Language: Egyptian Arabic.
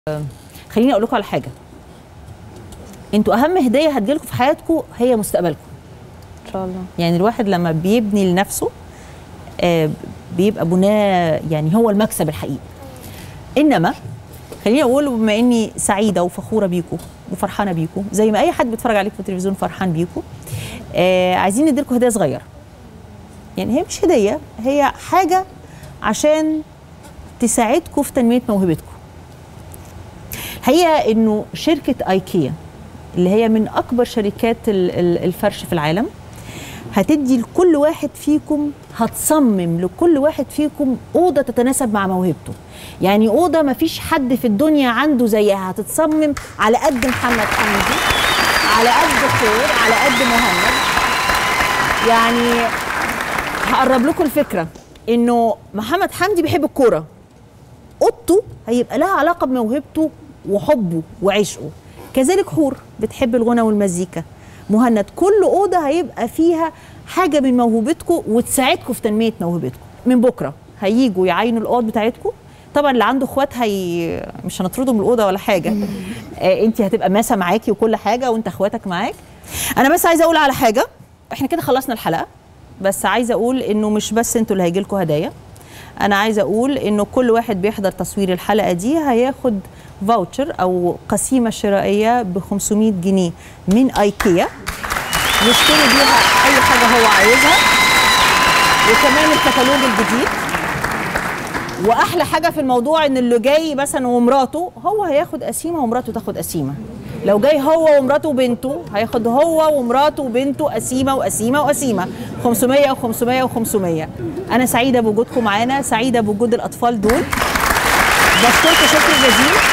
خليني اقول لكم على حاجه انتوا اهم هديه هتجيلكم في حياتكم هي مستقبلكم ان شاء الله يعني الواحد لما بيبني لنفسه آه، بيبقى بناء يعني هو المكسب الحقيقي انما خليني اقول بما اني سعيده وفخوره بيكم وفرحانه بيكم زي ما اي حد بيتفرج عليكم في التلفزيون فرحان بيكم آه عايزين نديلكم هديه صغيره يعني هي مش هديه هي حاجه عشان تساعدكم في تنميه موهبتكم الحقيقه انه شركه ايكيا اللي هي من اكبر شركات ال- ال- الفرش في العالم هتدي لكل واحد فيكم هتصمم لكل واحد فيكم اوضه تتناسب مع موهبته يعني اوضه ما فيش حد في الدنيا عنده زيها هتتصمم على قد محمد حمدي على قد خير على قد مهند يعني هقرب لكم الفكره انه محمد حمدي بيحب الكوره اوضته هيبقى لها علاقه بموهبته وحبه وعشقه كذلك حور بتحب الغنى والمزيكا مهند كل اوضه هيبقى فيها حاجه من موهبتكم وتساعدكم في تنميه موهبتكم من بكره هيجوا يعاينوا الاوض بتاعتكم طبعا اللي عنده اخوات هي مش هنطردهم من الاوضه ولا حاجه آه انت هتبقى ماسه معاكي وكل حاجه وانت اخواتك معاك انا بس عايزه اقول على حاجه احنا كده خلصنا الحلقه بس عايزه اقول انه مش بس انتوا اللي هيجي لكم هدايا انا عايزه اقول انه كل واحد بيحضر تصوير الحلقه دي هياخد فاوتشر او قسيمه شرائيه ب 500 جنيه من ايكيا يشتري بيها اي حاجه هو عايزها وكمان الكتالوج الجديد واحلى حاجه في الموضوع ان اللي جاي مثلا ومراته هو هياخد قسيمه ومراته تاخد قسيمه لو جاي هو ومراته وبنته هياخد هو ومراته وبنته قسيمه وقسيمه وقسيمه 500 و500 و500 انا سعيده بوجودكم معانا سعيده بوجود الاطفال دول بشكركم شكر جزيل